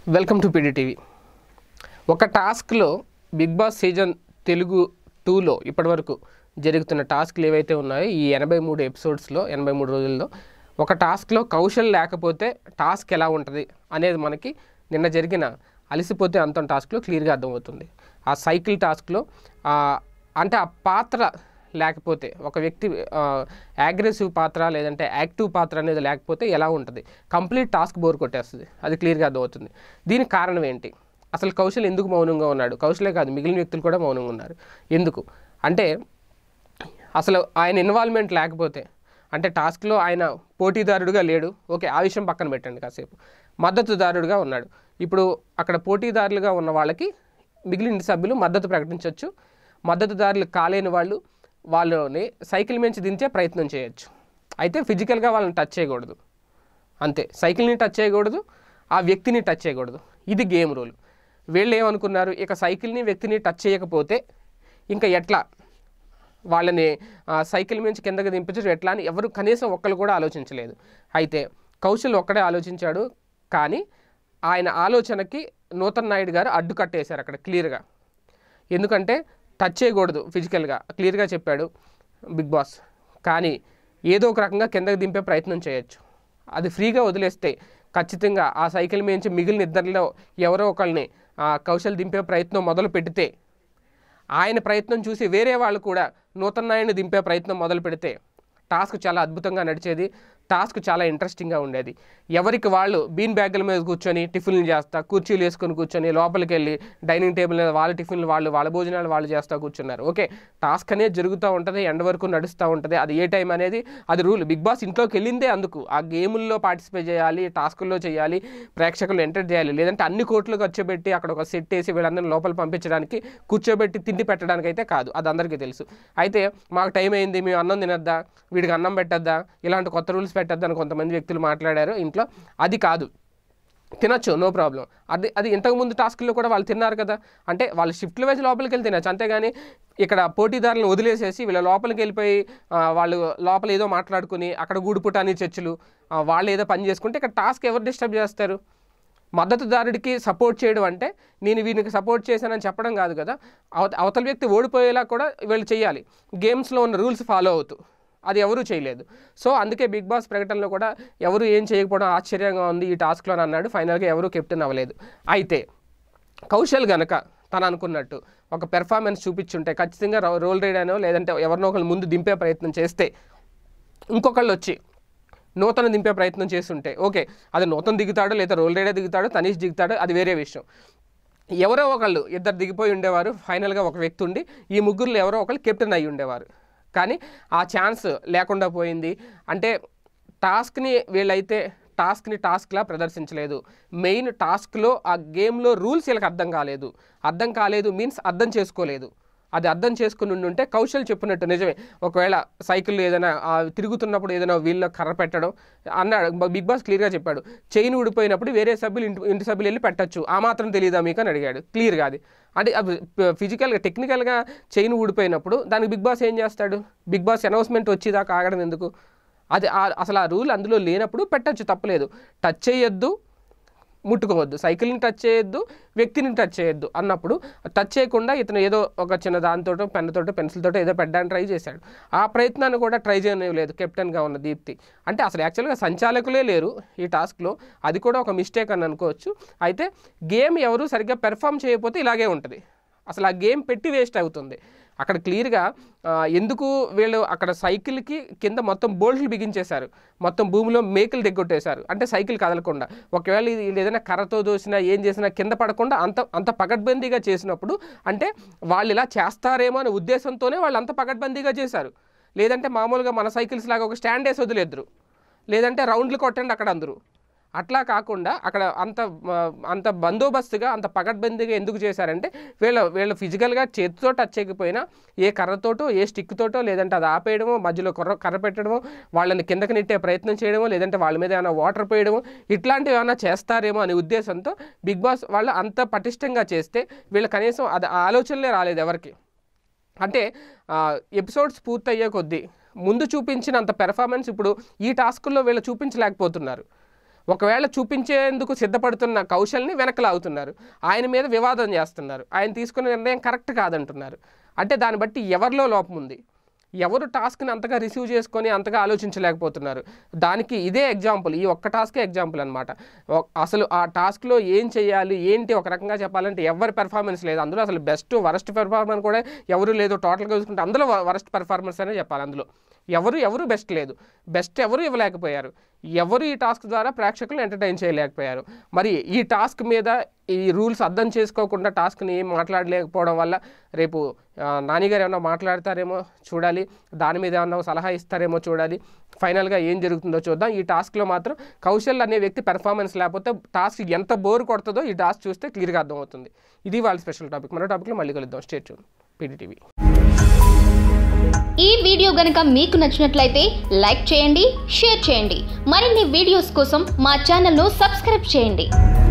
welcome to PDTV ఒక టాస్క్లో big boss season Telugu టూలో ఇప్పటివరకు జరుగుతున్న టాస్క్లు ఏవైతే ఉన్నాయో ఈ ఎనభై మూడు ఎపిసోడ్స్లో ఎనభై మూడు రోజుల్లో ఒక టాస్క్లో కౌశల్ లేకపోతే టాస్క్ ఎలా ఉంటుంది అనేది మనకి నిన్న జరిగిన అలసిపోతే అంతం టాస్క్లో క్లియర్గా అర్థమవుతుంది ఆ సైకిల్ టాస్క్లో ఆ, అంటే ఆ పాత్ర లేకపోతే ఒక వ్యక్తి అగ్రెసివ్ పాత్ర లేదంటే యాక్టివ్ పాత్ర అనేది లేకపోతే ఎలా ఉంటుంది కంప్లీట్ టాస్క్ బోర్ కొట్టేస్తుంది అది క్లియర్గా అర్థమవుతుంది దీనికి కారణం ఏంటి అసలు కౌశల్ ఎందుకు మౌనంగా ఉన్నాడు కౌశలే కాదు మిగిలిన వ్యక్తులు కూడా మౌనంగా ఉన్నారు ఎందుకు అంటే అసలు ఆయన ఇన్వాల్వ్మెంట్ లేకపోతే అంటే టాస్క్లో ఆయన పోటీదారుడుగా లేడు ఓకే ఆ విషయం పక్కన పెట్టండి కాసేపు మద్దతుదారుడుగా ఉన్నాడు ఇప్పుడు అక్కడ పోటీదారులుగా ఉన్న వాళ్ళకి మిగిలిన సభ్యులు మద్దతు ప్రకటించవచ్చు మద్దతుదారులు కాలేని వాళ్ళు వాళ్ళని సైకిల్ మించి దించే ప్రయత్నం చేయొచ్చు అయితే ఫిజికల్గా వాళ్ళని టచ్ చేయకూడదు అంతే సైకిల్ని టచ్ చేయకూడదు ఆ వ్యక్తిని టచ్ చేయకూడదు ఇది గేమ్ రూల్ వీళ్ళు ఏమనుకున్నారు ఇక సైకిల్ని వ్యక్తిని టచ్ చేయకపోతే ఇంకా ఎట్లా వాళ్ళని ఆ, సైకిల్ నుంచి కిందకి దింపించడం ఎట్లా అని ఎవరు కనీసం ఒక్కరు కూడా ఆలోచించలేదు అయితే కౌశల్ ఒక్కడే ఆలోచించాడు కానీ ఆయన ఆలోచనకి నూతన్ నాయుడు గారు అడ్డు కట్టేశారు అక్కడ క్లియర్గా ఎందుకంటే టచ్ చేయకూడదు ఫిజికల్గా క్లియర్గా చెప్పాడు బిగ్ బాస్ కానీ ఏదో ఒక రకంగా కిందకి దింపే ప్రయత్నం చేయొచ్చు అది ఫ్రీగా వదిలేస్తే ఖచ్చితంగా ఆ సైకిల్ మీద మిగిలిన ఇద్దరిలో ఎవరో ఒకరిని ఆ కౌశల్ దింపే ప్రయత్నం మొదలు పెడితే ఆయన ప్రయత్నం చూసి వేరే వాళ్ళు కూడా నూతన నాయుడిని దింపే ప్రయత్నం మొదలు పెడితే టాస్క్ చాలా అద్భుతంగా నడిచేది టాస్క్ చాలా ఇంట్రెస్టింగ్గా ఉండేది ఎవరికి వాళ్ళు బీన్ బ్యాగుల మీద కూర్చొని టిఫిన్లు చేస్తా కుర్చీలు వేసుకొని కూర్చొని లోపలికి వెళ్ళి డైనింగ్ టేబుల్ మీద వాళ్ళ టిఫిన్లు వాళ్ళు వాళ్ళ భోజనాలు వాళ్ళు చేస్తూ కూర్చున్నారు ఓకే టాస్క్ అనేది జరుగుతూ ఉంటుంది ఎండ్ వరకు నడుస్తూ ఉంటుంది అది ఏ టైం అనేది అది రూల్ బిగ్ బాస్ ఇంట్లోకి వెళ్ళిందే అందుకు ఆ గేముల్లో పార్టిసిపేట్ చేయాలి టాస్కుల్లో చేయాలి ప్రేక్షకులు ఎంటర్ చేయాలి లేదంటే అన్ని కోట్లు ఖర్చు పెట్టి అక్కడ ఒక సెట్ వేసి వీళ్ళందరినీ లోపల పంపించడానికి కూర్చోబెట్టి తిండి పెట్టడానికి అయితే కాదు అది అందరికీ తెలుసు అయితే మాకు టైం అయింది మేము అన్నం తినొద్దా వీడికి అన్నం పెట్టద్దా ఇలాంటి కొత్త రూల్స్ పెట్టద్దా అని కొంతమంది వ్యక్తులు మాట్లాడారు ఇంట్లో అది కాదు తినొచ్చు నో ప్రాబ్లం అది అది ఇంతకుముందు టాస్క్లో కూడా వాళ్ళు తిన్నారు కదా అంటే వాళ్ళు షిఫ్ట్లు వేసి లోపలికి వెళ్ళి తినచ్చు అంతేగాని ఇక్కడ పోటీదారులను వదిలేసేసి వీళ్ళ లోపలికి వెళ్ళిపోయి ఆ, వాళ్ళు లోపల ఏదో మాట్లాడుకుని అక్కడ గూడుపుటాని చర్చలు ఆ, వాళ్ళు ఏదో పని చేసుకుంటే ఇక్కడ టాస్క్ ఎవరు డిస్టర్బ్ చేస్తారు మద్దతుదారుడికి సపోర్ట్ చేయడం అంటే నేను వీనికి సపోర్ట్ చేశానని చెప్పడం కాదు కదా అవత అవతల వ్యక్తి ఓడిపోయేలా కూడా వీళ్ళు చేయాలి గేమ్స్లో ఉన్న రూల్స్ ఫాలో అవుతూ అది ఎవరూ చేయలేదు సో అందుకే బిగ్ బాస్ ప్రకటనలో కూడా ఎవరు ఏం చేయకపోవడం ఆశ్చర్యంగా ఉంది ఈ టాస్క్లో అని అన్నాడు ఫైనల్గా ఎవరు కెప్టెన్ అవ్వలేదు అయితే కౌశల్ గనక తను అనుకున్నట్టు ఒక పెర్ఫార్మెన్స్ చూపించుంటే ఖచ్చితంగా రో- రోల్ రైడ్ అనో లేదంటే ఎవరినో ఒకరు ముందు దింపే ప్రయత్నం చేస్తే ఇంకొకళ్ళు వచ్చి నూతన దింపే ప్రయత్నం చేస్తుంటే ఓకే అది నూతన దిగుతాడో లేదా రోల్ రైడే దిగుతాడో తనీష్ దిగుతాడో అది వేరే విషయం ఎవరో ఒకళ్ళు ఇద్దరు దిగిపోయి ఉండేవారు ఫైనల్గా ఒక వ్యక్తి ఉండి ఈ ముగ్గురులో ఎవరో ఒకళ్ళు కెప్టెన్ అయ్యి ఉండేవారు కానీ ఆ ఛాన్స్ లేకుండా పోయింది అంటే టాస్క్ని వీళ్ళైతే టాస్క్ని టాస్క్లా ప్రదర్శించలేదు మెయిన్ టాస్క్లో ఆ గేమ్లో రూల్స్ వీళ్ళకి అర్థం కాలేదు అర్థం కాలేదు మీన్స్ అర్థం చేసుకోలేదు అది అర్థం చేసుకుని ఉంటే కౌశల్ చెప్పినట్టు నిజమే ఒకవేళ సైకిల్ ఏదైనా ఆ, తిరుగుతున్నప్పుడు ఏదైనా వీళ్ళ కర్ర పెట్టడం అన్నాడు బ- బిగ్ బాస్ క్లియర్గా చెప్పాడు చైన్ ఊడిపోయినప్పుడు వేరే సభ్యులు ఇంటి ఇంటి సభ్యులు వెళ్ళి పెట్టచ్చు ఆ మాత్రం తెలియదా మీకు అని అడిగాడు క్లియర్గా అది అంటే ఫిజికల్గా టెక్నికల్గా చైన్ ఊడిపోయినప్పుడు దానికి బిగ్ బాస్ ఏం చేస్తాడు బిగ్ బాస్ అనౌన్స్మెంట్ వచ్చేదాకా ఆగడం ఎందుకు అది ఆ- అసలు ఆ రూల్ అందులో లేనప్పుడు పెట్టచ్చు తప్పలేదు టచ్ చేయొద్దు ముట్టుకోవద్దు సైకిల్ని టచ్ చేయొద్దు వ్యక్తిని టచ్ చేయొద్దు అన్నప్పుడు టచ్ చేయకుండా ఇతను ఏదో ఒక చిన్న దానితోటో పెన్నుతోటో పెన్సిల్తోటో ఏదో పెట్టడానికి ట్రై చేశాడు ఆ ప్రయత్నాన్ని కూడా ట్రై చేయలేదు కెప్టెన్గా ఉన్న దీప్తి అంటే అసలు యాక్చువల్గా సంచాలకులే లేరు ఈ టాస్క్లో అది కూడా ఒక మిస్టేక్ అని అనుకోవచ్చు అయితే గేమ్ ఎవరు సరిగ్గా పెర్ఫామ్ చేయకపోతే ఇలాగే ఉంటుంది అసలు ఆ గేమ్ పెట్టి వేస్ట్ అవుతుంది అక్కడ క్లియర్గా ఆ, ఎందుకు వీళ్ళు అక్కడ సైకిల్కి కింద మొత్తం బోల్ట్లు బిగించేశారు మొత్తం భూమిలో మేకులు దిగ్గొట్టేశారు అంటే సైకిల్ కదలకుండా ఒకవేళ ఇది వీళ్ళు ఏదైనా కర్రతో దోసినా ఏం చేసినా కింద పడకుండా అంత అంత పకడ్బందీగా చేసినప్పుడు అంటే వాళ్ళు ఇలా చేస్తారేమో అనే ఉద్దేశంతోనే వాళ్ళు అంత పకడ్బందీగా చేశారు లేదంటే మామూలుగా మన సైకిల్స్ లాగా ఒక స్టాండ్ వేసి వదిలేద్దరు లేదంటే రౌండ్లు కొట్టండి అక్కడ అందరూ అట్లా కాకుండా అక్కడ అంత ఆ, అంత బందోబస్తుగా అంత పకడ్బందీగా ఎందుకు చేశారంటే వీళ్ళ వీళ్ళు ఫిజికల్గా చేతితో టచ్ చేయకపోయినా ఏ కర్రతోటో ఏ స్టిక్ తోటో లేదంటే అది ఆపేయడమో మధ్యలో కర్ర కర్ర పెట్టడమో వాళ్ళని కిందకి నెట్టే ప్రయత్నం చేయడమో లేదంటే వాళ్ళ మీద ఏమైనా వాటర్ పోయడమో ఇట్లాంటివి ఏమైనా చేస్తారేమో అనే ఉద్దేశంతో బిగ్ బాస్ వాళ్ళు అంత పటిష్టంగా చేస్తే వీళ్ళు కనీసం అది ఆ ఆలోచనలే రాలేదు ఎవరికి అంటే ఎపిసోడ్స్ పూర్తయ్యే కొద్దీ ముందు చూపించినంత పెర్ఫార్మెన్స్ ఇప్పుడు ఈ టాస్కుల్లో వీళ్ళు చూపించలేకపోతున్నారు ఒకవేళ చూపించేందుకు సిద్ధపడుతున్న కౌశల్ని వెనక్కి లాగుతున్నారు ఆయన మీద వివాదం చేస్తున్నారు ఆయన తీసుకున్న నిర్ణయం కరెక్ట్ కాదంటున్నారు అంటే దాన్ని బట్టి ఎవరిలో లోపం ఉంది ఎవరు టాస్క్ని అంతగా రిసీవ్ చేసుకొని అంతగా ఆలోచించలేకపోతున్నారు దానికి ఇదే ఎగ్జాంపుల్ ఈ ఒక్క టాస్కే ఎగ్జాంపుల్ అనమాట అసలు ఆ టాస్క్లో ఏం చేయాలి ఏంటి ఒక రకంగా చెప్పాలంటే ఎవరి పెర్ఫార్మెన్స్ లేదు అందులో అసలు బెస్ట్ వరస్ట్ పెర్ఫార్మెన్స్ కూడా ఎవరు లేదు టోటల్గా చూసుకుంటే అందులో వరస్ట్ పెర్ఫార్మెన్స్ అనే చెప్పాలి అందులో ఎవరు ఎవరు బెస్ట్ లేదు బెస్ట్ ఎవరు ఇవ్వలేకపోయారు ఎవరు ఈ టాస్క్ ద్వారా ప్రేక్షకులను ఎంటర్టైన్ చేయలేకపోయారు మరి ఈ టాస్క్ మీద ఈ రూల్స్ అర్థం చేసుకోకుండా టాస్క్ని ఏం మాట్లాడలేకపోవడం వల్ల రేపు ఆ, నానిగారు ఏమన్నా మాట్లాడతారేమో చూడాలి దాని మీద ఏమన్నా సలహా ఇస్తారేమో చూడాలి ఫైనల్గా ఏం జరుగుతుందో చూద్దాం ఈ టాస్క్లో మాత్రం కౌశల్ అనే వ్యక్తి పెర్ఫార్మెన్స్ లేకపోతే టాస్క్ ఎంత బోర్ కొడుతుందో ఈ టాస్క్ చూస్తే క్లియర్గా అర్థమవుతుంది ఇది వాళ్ళ స్పెషల్ టాపిక్ మరో టాపిక్లో మళ్ళీ కలుద్దాం స్టేట్ చూడండి పీడీటీవీ ఈ వీడియో గనక మీకు నచ్చినట్లయితే లైక్ చేయండి షేర్ చేయండి మరిన్ని వీడియోస్ కోసం మా ఛానల్ను సబ్స్క్రైబ్ చేయండి